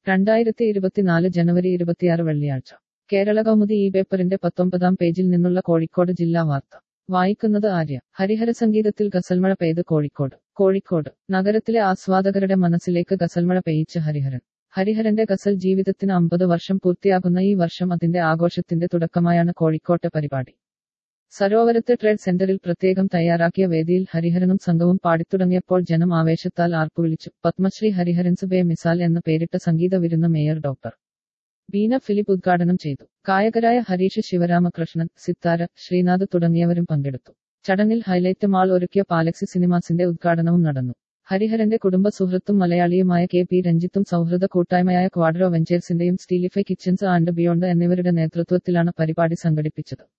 രണ്ടായിരത്തി ഇരുപത്തിനാല് ജനുവരി ഇരുപത്തിയാറ് വെള്ളിയാഴ്ച കേരള കൗമുദി ഈ പേപ്പറിന്റെ പത്തൊമ്പതാം പേജിൽ നിന്നുള്ള കോഴിക്കോട് ജില്ലാ വാർത്ത വായിക്കുന്നത് ആര്യ ഹരിഹര സംഗീതത്തിൽ ഗസൽമഴ പെയ്ത് കോഴിക്കോട് കോഴിക്കോട് നഗരത്തിലെ ആസ്വാദകരുടെ മനസ്സിലേക്ക് ഗസൽമഴ പെയ്യിച്ച് ഹരിഹരൻ ഹരിഹരന്റെ ഗസൽ ജീവിതത്തിന് അമ്പത് വർഷം പൂർത്തിയാകുന്ന ഈ വർഷം അതിന്റെ ആഘോഷത്തിന്റെ തുടക്കമായാണ് കോഴിക്കോട്ടെ പരിപാടി സരോവരത്ത് ട്രേഡ് സെന്ററിൽ പ്രത്യേകം തയ്യാറാക്കിയ വേദിയിൽ ഹരിഹരനും സംഘവും പാടിത്തുടങ്ങിയപ്പോൾ ജനം ആവേശത്താൽ ആർപ്പുവിളിച്ചു പത്മശ്രീ ഹരിഹരൻസ് ബേ മിസാൽ എന്ന പേരിട്ട സംഗീത വിരുന്ന് മേയർ ഡോക്ടർ ബീന ഫിലിപ്പ് ഉദ്ഘാടനം ചെയ്തു ഗായകരായ ഹരീഷ് ശിവരാമകൃഷ്ണൻ സിത്താര ശ്രീനാഥ് തുടങ്ങിയവരും പങ്കെടുത്തു ചടങ്ങിൽ ഹൈലൈറ്റ് മാൾ ഒരുക്കിയ പാലക്സി സിനിമാസിന്റെ ഉദ്ഘാടനവും നടന്നു ഹരിഹരന്റെ കുടുംബ സുഹൃത്തും മലയാളിയുമായ കെ പി രഞ്ജിത്തും സൗഹൃദ കൂട്ടായ്മയായ ക്വാഡ്രോ വെഞ്ചേഴ്സിന്റെയും സ്റ്റീലിഫൈ കിച്ചൻസ് ആൻഡ് ബിയോണ്ട് എന്നിവരുടെ നേതൃത്വത്തിലാണ് പരിപാടി സംഘടിപ്പിച്ചത്